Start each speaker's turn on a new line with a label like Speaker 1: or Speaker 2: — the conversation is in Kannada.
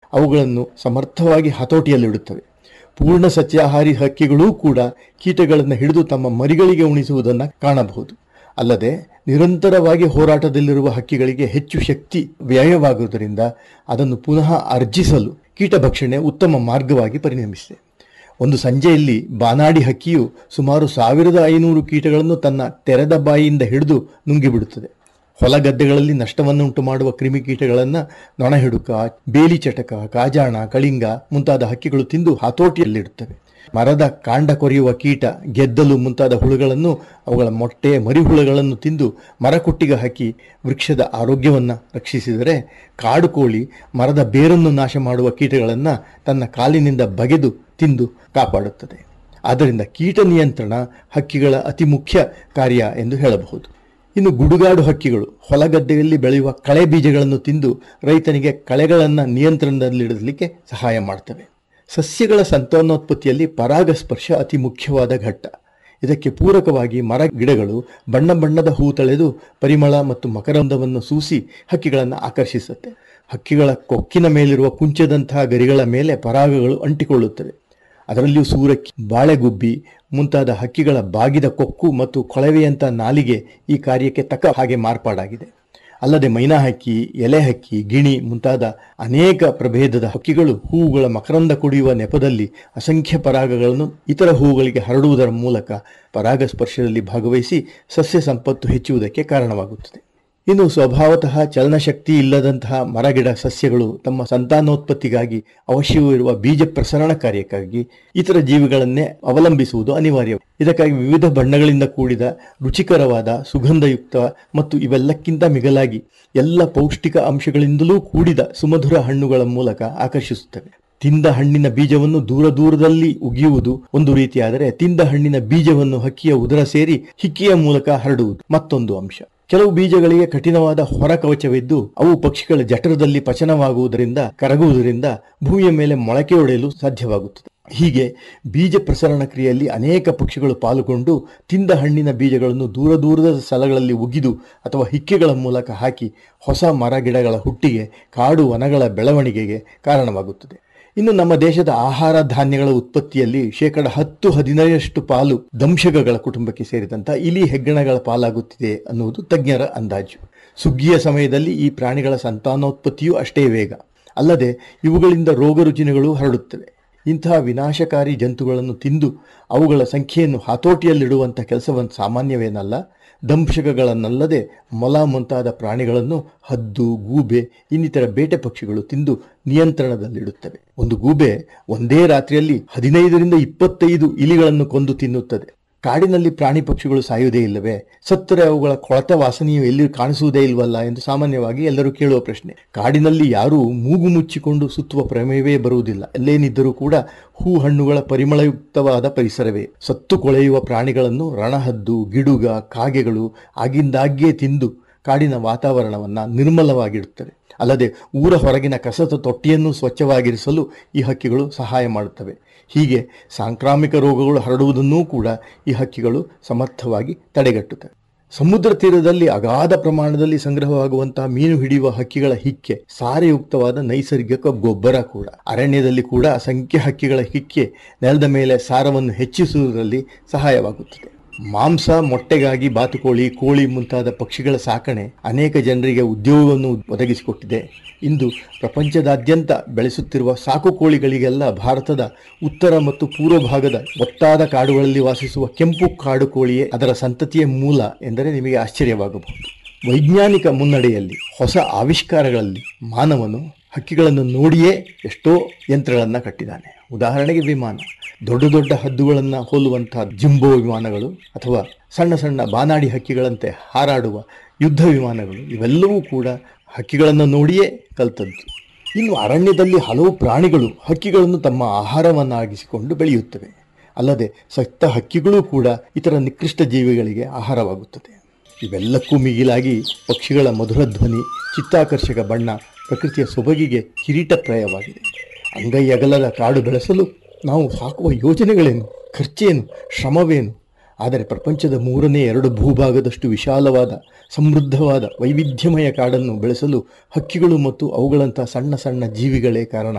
Speaker 1: ಅವುಗಳನ್ನು ಸಮರ್ಥವಾಗಿ ಹತೋಟಿಯಲ್ಲಿಡುತ್ತವೆ ಪೂರ್ಣ ಸಸ್ಯಾಹಾರಿ ಹಕ್ಕಿಗಳೂ ಕೂಡ ಕೀಟಗಳನ್ನು ಹಿಡಿದು ತಮ್ಮ ಮರಿಗಳಿಗೆ ಉಣಿಸುವುದನ್ನು ಕಾಣಬಹುದು ಅಲ್ಲದೆ ನಿರಂತರವಾಗಿ ಹೋರಾಟದಲ್ಲಿರುವ ಹಕ್ಕಿಗಳಿಗೆ ಹೆಚ್ಚು ಶಕ್ತಿ ವ್ಯಯವಾಗುವುದರಿಂದ ಅದನ್ನು ಪುನಃ ಅರ್ಜಿಸಲು ಕೀಟಭಕ್ಷಣೆ ಉತ್ತಮ ಮಾರ್ಗವಾಗಿ ಪರಿಣಮಿಸಿದೆ ಒಂದು ಸಂಜೆಯಲ್ಲಿ ಬಾನಾಡಿ ಹಕ್ಕಿಯು ಸುಮಾರು ಸಾವಿರದ ಐನೂರು ಕೀಟಗಳನ್ನು ತನ್ನ ತೆರೆದ ಬಾಯಿಯಿಂದ ಹಿಡಿದು ನುಂಗಿಬಿಡುತ್ತದೆ ಹೊಲಗದ್ದೆಗಳಲ್ಲಿ ನಷ್ಟವನ್ನುಂಟು ಮಾಡುವ ಕ್ರಿಮಿಕೀಟಗಳನ್ನು ನೊಣಹಿಡುಕ ಬೇಲಿ ಚಟಕ ಕಾಜಾಣ ಕಳಿಂಗ ಮುಂತಾದ ಹಕ್ಕಿಗಳು ತಿಂದು ಹತೋಟಿಯಲ್ಲಿಡುತ್ತವೆ ಮರದ ಕಾಂಡ ಕೊರೆಯುವ ಕೀಟ ಗೆದ್ದಲು ಮುಂತಾದ ಹುಳುಗಳನ್ನು ಅವುಗಳ ಮೊಟ್ಟೆ ಮರಿಹುಳುಗಳನ್ನು ತಿಂದು ಮರಕುಟ್ಟಿಗ ಹಕ್ಕಿ ವೃಕ್ಷದ ಆರೋಗ್ಯವನ್ನು ರಕ್ಷಿಸಿದರೆ ಕಾಡು ಕೋಳಿ ಮರದ ಬೇರನ್ನು ನಾಶ ಮಾಡುವ ಕೀಟಗಳನ್ನು ತನ್ನ ಕಾಲಿನಿಂದ ಬಗೆದು ತಿಂದು ಕಾಪಾಡುತ್ತದೆ ಆದ್ದರಿಂದ ಕೀಟ ನಿಯಂತ್ರಣ ಹಕ್ಕಿಗಳ ಅತಿ ಮುಖ್ಯ ಕಾರ್ಯ ಎಂದು ಹೇಳಬಹುದು ಇನ್ನು ಗುಡುಗಾಡು ಹಕ್ಕಿಗಳು ಹೊಲಗದ್ದೆಯಲ್ಲಿ ಬೆಳೆಯುವ ಕಳೆ ಬೀಜಗಳನ್ನು ತಿಂದು ರೈತನಿಗೆ ಕಳೆಗಳನ್ನು ನಿಯಂತ್ರಣದಲ್ಲಿಡಲಿಕ್ಕೆ ಸಹಾಯ ಮಾಡ್ತವೆ ಸಸ್ಯಗಳ ಸಂತಾನೋತ್ಪತ್ತಿಯಲ್ಲಿ ಪರಾಗಸ್ಪರ್ಶ ಅತಿ ಮುಖ್ಯವಾದ ಘಟ್ಟ ಇದಕ್ಕೆ ಪೂರಕವಾಗಿ ಮರ ಗಿಡಗಳು ಬಣ್ಣ ಬಣ್ಣದ ಹೂ ತಳೆದು ಪರಿಮಳ ಮತ್ತು ಮಕರಂದವನ್ನು ಸೂಸಿ ಹಕ್ಕಿಗಳನ್ನು ಆಕರ್ಷಿಸುತ್ತೆ ಹಕ್ಕಿಗಳ ಕೊಕ್ಕಿನ ಮೇಲಿರುವ ಕುಂಚದಂತಹ ಗರಿಗಳ ಮೇಲೆ ಪರಾಗಗಳು ಅಂಟಿಕೊಳ್ಳುತ್ತವೆ ಅದರಲ್ಲಿಯೂ ಸೂರಕ್ಕಿ ಬಾಳೆಗುಬ್ಬಿ ಮುಂತಾದ ಹಕ್ಕಿಗಳ ಬಾಗಿದ ಕೊಕ್ಕು ಮತ್ತು ಕೊಳವೆಯಂಥ ನಾಲಿಗೆ ಈ ಕಾರ್ಯಕ್ಕೆ ತಕ್ಕ ಹಾಗೆ ಮಾರ್ಪಾಡಾಗಿದೆ ಅಲ್ಲದೆ ಮೈನಾ ಹಕ್ಕಿ ಎಲೆ ಹಕ್ಕಿ ಗಿಣಿ ಮುಂತಾದ ಅನೇಕ ಪ್ರಭೇದದ ಹಕ್ಕಿಗಳು ಹೂವುಗಳ ಮಕರಂದ ಕುಡಿಯುವ ನೆಪದಲ್ಲಿ ಅಸಂಖ್ಯ ಪರಾಗಗಳನ್ನು ಇತರ ಹೂವುಗಳಿಗೆ ಹರಡುವುದರ ಮೂಲಕ ಪರಾಗಸ್ಪರ್ಶದಲ್ಲಿ ಭಾಗವಹಿಸಿ ಸಸ್ಯ ಸಂಪತ್ತು ಹೆಚ್ಚುವುದಕ್ಕೆ ಕಾರಣವಾಗುತ್ತದೆ ಇನ್ನು ಸ್ವಭಾವತಃ ಚಲನಶಕ್ತಿ ಇಲ್ಲದಂತಹ ಮರಗಿಡ ಸಸ್ಯಗಳು ತಮ್ಮ ಸಂತಾನೋತ್ಪತ್ತಿಗಾಗಿ ಅವಶ್ಯವಿರುವ ಬೀಜ ಪ್ರಸರಣ ಕಾರ್ಯಕ್ಕಾಗಿ ಇತರ ಜೀವಿಗಳನ್ನೇ ಅವಲಂಬಿಸುವುದು ಅನಿವಾರ್ಯ ಇದಕ್ಕಾಗಿ ವಿವಿಧ ಬಣ್ಣಗಳಿಂದ ಕೂಡಿದ ರುಚಿಕರವಾದ ಸುಗಂಧಯುಕ್ತ ಮತ್ತು ಇವೆಲ್ಲಕ್ಕಿಂತ ಮಿಗಲಾಗಿ ಎಲ್ಲ ಪೌಷ್ಟಿಕ ಅಂಶಗಳಿಂದಲೂ ಕೂಡಿದ ಸುಮಧುರ ಹಣ್ಣುಗಳ ಮೂಲಕ ಆಕರ್ಷಿಸುತ್ತವೆ ತಿಂದ ಹಣ್ಣಿನ ಬೀಜವನ್ನು ದೂರ ದೂರದಲ್ಲಿ ಉಗಿಯುವುದು ಒಂದು ರೀತಿಯಾದರೆ ತಿಂದ ಹಣ್ಣಿನ ಬೀಜವನ್ನು ಹಕ್ಕಿಯ ಉದರ ಸೇರಿ ಹಿಕ್ಕಿಯ ಮೂಲಕ ಹರಡುವುದು ಮತ್ತೊಂದು ಅಂಶ ಕೆಲವು ಬೀಜಗಳಿಗೆ ಕಠಿಣವಾದ ಹೊರ ಕವಚವಿದ್ದು ಅವು ಪಕ್ಷಿಗಳ ಜಠರದಲ್ಲಿ ಪಚನವಾಗುವುದರಿಂದ ಕರಗುವುದರಿಂದ ಭೂಮಿಯ ಮೇಲೆ ಮೊಳಕೆಯೊಡೆಯಲು ಸಾಧ್ಯವಾಗುತ್ತದೆ ಹೀಗೆ ಬೀಜ ಪ್ರಸರಣ ಕ್ರಿಯೆಯಲ್ಲಿ ಅನೇಕ ಪಕ್ಷಿಗಳು ಪಾಲ್ಗೊಂಡು ತಿಂದ ಹಣ್ಣಿನ ಬೀಜಗಳನ್ನು ದೂರ ದೂರದ ಸ್ಥಳಗಳಲ್ಲಿ ಉಗಿದು ಅಥವಾ ಹಿಕ್ಕೆಗಳ ಮೂಲಕ ಹಾಕಿ ಹೊಸ ಮರ ಗಿಡಗಳ ಹುಟ್ಟಿಗೆ ಕಾಡು ವನಗಳ ಬೆಳವಣಿಗೆಗೆ ಕಾರಣವಾಗುತ್ತದೆ ಇನ್ನು ನಮ್ಮ ದೇಶದ ಆಹಾರ ಧಾನ್ಯಗಳ ಉತ್ಪತ್ತಿಯಲ್ಲಿ ಶೇಕಡ ಹತ್ತು ಹದಿನೈದರಷ್ಟು ಪಾಲು ದಂಶಕಗಳ ಕುಟುಂಬಕ್ಕೆ ಸೇರಿದಂತ ಇಲಿ ಹೆಗ್ಗಣಗಳ ಪಾಲಾಗುತ್ತಿದೆ ಅನ್ನುವುದು ತಜ್ಞರ ಅಂದಾಜು ಸುಗ್ಗಿಯ ಸಮಯದಲ್ಲಿ ಈ ಪ್ರಾಣಿಗಳ ಸಂತಾನೋತ್ಪತ್ತಿಯೂ ಅಷ್ಟೇ ವೇಗ ಅಲ್ಲದೆ ಇವುಗಳಿಂದ ರೋಗ ರುಜಿನಗಳು ಹರಡುತ್ತವೆ ಇಂತಹ ವಿನಾಶಕಾರಿ ಜಂತುಗಳನ್ನು ತಿಂದು ಅವುಗಳ ಸಂಖ್ಯೆಯನ್ನು ಹತೋಟಿಯಲ್ಲಿಡುವಂಥ ಕೆಲಸವನ್ನು ಸಾಮಾನ್ಯವೇನಲ್ಲ ದಂಶಕಗಳನ್ನಲ್ಲದೆ ಮೊಲ ಮುಂತಾದ ಪ್ರಾಣಿಗಳನ್ನು ಹದ್ದು ಗೂಬೆ ಇನ್ನಿತರ ಬೇಟೆ ಪಕ್ಷಿಗಳು ತಿಂದು ನಿಯಂತ್ರಣದಲ್ಲಿಡುತ್ತವೆ ಒಂದು ಗೂಬೆ ಒಂದೇ ರಾತ್ರಿಯಲ್ಲಿ ಹದಿನೈದರಿಂದ ಇಪ್ಪತ್ತೈದು ಇಲಿಗಳನ್ನು ಕೊಂದು ತಿನ್ನುತ್ತದೆ ಕಾಡಿನಲ್ಲಿ ಪ್ರಾಣಿ ಪಕ್ಷಿಗಳು ಸಾಯುವುದೇ ಇಲ್ಲವೇ ಸತ್ತರೆ ಅವುಗಳ ಕೊಳತ ವಾಸನೆಯು ಎಲ್ಲಿ ಕಾಣಿಸುವುದೇ ಇಲ್ವಲ್ಲ ಎಂದು ಸಾಮಾನ್ಯವಾಗಿ ಎಲ್ಲರೂ ಕೇಳುವ ಪ್ರಶ್ನೆ ಕಾಡಿನಲ್ಲಿ ಯಾರೂ ಮೂಗು ಮುಚ್ಚಿಕೊಂಡು ಸುತ್ತುವ ಪ್ರಮೇಯವೇ ಬರುವುದಿಲ್ಲ ಎಲ್ಲೇನಿದ್ದರೂ ಕೂಡ ಹೂ ಹಣ್ಣುಗಳ ಪರಿಮಳಯುಕ್ತವಾದ ಪರಿಸರವೇ ಸತ್ತು ಕೊಳೆಯುವ ಪ್ರಾಣಿಗಳನ್ನು ರಣಹದ್ದು ಗಿಡುಗ ಕಾಗೆಗಳು ಆಗಿಂದಾಗ್ಗೆ ತಿಂದು ಕಾಡಿನ ವಾತಾವರಣವನ್ನು ನಿರ್ಮಲವಾಗಿಡುತ್ತವೆ ಅಲ್ಲದೆ ಊರ ಹೊರಗಿನ ಕಸದ ತೊಟ್ಟಿಯನ್ನು ಸ್ವಚ್ಛವಾಗಿರಿಸಲು ಈ ಹಕ್ಕಿಗಳು ಸಹಾಯ ಮಾಡುತ್ತವೆ ಹೀಗೆ ಸಾಂಕ್ರಾಮಿಕ ರೋಗಗಳು ಹರಡುವುದನ್ನೂ ಕೂಡ ಈ ಹಕ್ಕಿಗಳು ಸಮರ್ಥವಾಗಿ ತಡೆಗಟ್ಟುತ್ತವೆ ಸಮುದ್ರ ತೀರದಲ್ಲಿ ಅಗಾಧ ಪ್ರಮಾಣದಲ್ಲಿ ಸಂಗ್ರಹವಾಗುವಂತಹ ಮೀನು ಹಿಡಿಯುವ ಹಕ್ಕಿಗಳ ಹಿಕ್ಕೆ ಸಾರಯುಕ್ತವಾದ ನೈಸರ್ಗಿಕ ಗೊಬ್ಬರ ಕೂಡ ಅರಣ್ಯದಲ್ಲಿ ಕೂಡ ಅಸಂಖ್ಯ ಹಕ್ಕಿಗಳ ಹಿಕ್ಕೆ ನೆಲದ ಮೇಲೆ ಸಾರವನ್ನು ಹೆಚ್ಚಿಸುವುದರಲ್ಲಿ ಸಹಾಯವಾಗುತ್ತದೆ ಮಾಂಸ ಮೊಟ್ಟೆಗಾಗಿ ಬಾತುಕೋಳಿ ಕೋಳಿ ಮುಂತಾದ ಪಕ್ಷಿಗಳ ಸಾಕಣೆ ಅನೇಕ ಜನರಿಗೆ ಉದ್ಯೋಗವನ್ನು ಒದಗಿಸಿಕೊಟ್ಟಿದೆ ಇಂದು ಪ್ರಪಂಚದಾದ್ಯಂತ ಬೆಳೆಸುತ್ತಿರುವ ಸಾಕು ಕೋಳಿಗಳಿಗೆಲ್ಲ ಭಾರತದ ಉತ್ತರ ಮತ್ತು ಪೂರ್ವ ಭಾಗದ ಒತ್ತಾದ ಕಾಡುಗಳಲ್ಲಿ ವಾಸಿಸುವ ಕೆಂಪು ಕಾಡು ಕೋಳಿಯೇ ಅದರ ಸಂತತಿಯ ಮೂಲ ಎಂದರೆ ನಿಮಗೆ ಆಶ್ಚರ್ಯವಾಗಬಹುದು ವೈಜ್ಞಾನಿಕ ಮುನ್ನಡೆಯಲ್ಲಿ ಹೊಸ ಆವಿಷ್ಕಾರಗಳಲ್ಲಿ ಮಾನವನು ಹಕ್ಕಿಗಳನ್ನು ನೋಡಿಯೇ ಎಷ್ಟೋ ಯಂತ್ರಗಳನ್ನು ಕಟ್ಟಿದ್ದಾನೆ ಉದಾಹರಣೆಗೆ ವಿಮಾನ ದೊಡ್ಡ ದೊಡ್ಡ ಹದ್ದುಗಳನ್ನು ಹೋಲುವಂತಹ ಜಿಂಬೋ ವಿಮಾನಗಳು ಅಥವಾ ಸಣ್ಣ ಸಣ್ಣ ಬಾನಾಡಿ ಹಕ್ಕಿಗಳಂತೆ ಹಾರಾಡುವ ಯುದ್ಧ ವಿಮಾನಗಳು ಇವೆಲ್ಲವೂ ಕೂಡ ಹಕ್ಕಿಗಳನ್ನು ನೋಡಿಯೇ ಕಲ್ತದ್ದು ಇನ್ನು ಅರಣ್ಯದಲ್ಲಿ ಹಲವು ಪ್ರಾಣಿಗಳು ಹಕ್ಕಿಗಳನ್ನು ತಮ್ಮ ಆಹಾರವನ್ನಾಗಿಸಿಕೊಂಡು ಬೆಳೆಯುತ್ತವೆ ಅಲ್ಲದೆ ಸತ್ತ ಹಕ್ಕಿಗಳೂ ಕೂಡ ಇತರ ನಿಕೃಷ್ಟ ಜೀವಿಗಳಿಗೆ ಆಹಾರವಾಗುತ್ತದೆ ಇವೆಲ್ಲಕ್ಕೂ ಮಿಗಿಲಾಗಿ ಪಕ್ಷಿಗಳ ಮಧುರ ಧ್ವನಿ ಚಿತ್ತಾಕರ್ಷಕ ಬಣ್ಣ ಪ್ರಕೃತಿಯ ಸೊಬಗಿಗೆ ಕಿರೀಟಪ್ರಾಯವಾಗಿದೆ ಅಂಗೈ ಅಗಲದ ಕಾಡು ಬೆಳೆಸಲು ನಾವು ಹಾಕುವ ಯೋಜನೆಗಳೇನು ಖರ್ಚೇನು ಶ್ರಮವೇನು ಆದರೆ ಪ್ರಪಂಚದ ಮೂರನೇ ಎರಡು ಭೂಭಾಗದಷ್ಟು ವಿಶಾಲವಾದ ಸಮೃದ್ಧವಾದ ವೈವಿಧ್ಯಮಯ ಕಾಡನ್ನು ಬೆಳೆಸಲು ಹಕ್ಕಿಗಳು ಮತ್ತು ಅವುಗಳಂಥ ಸಣ್ಣ ಸಣ್ಣ ಜೀವಿಗಳೇ ಕಾರಣ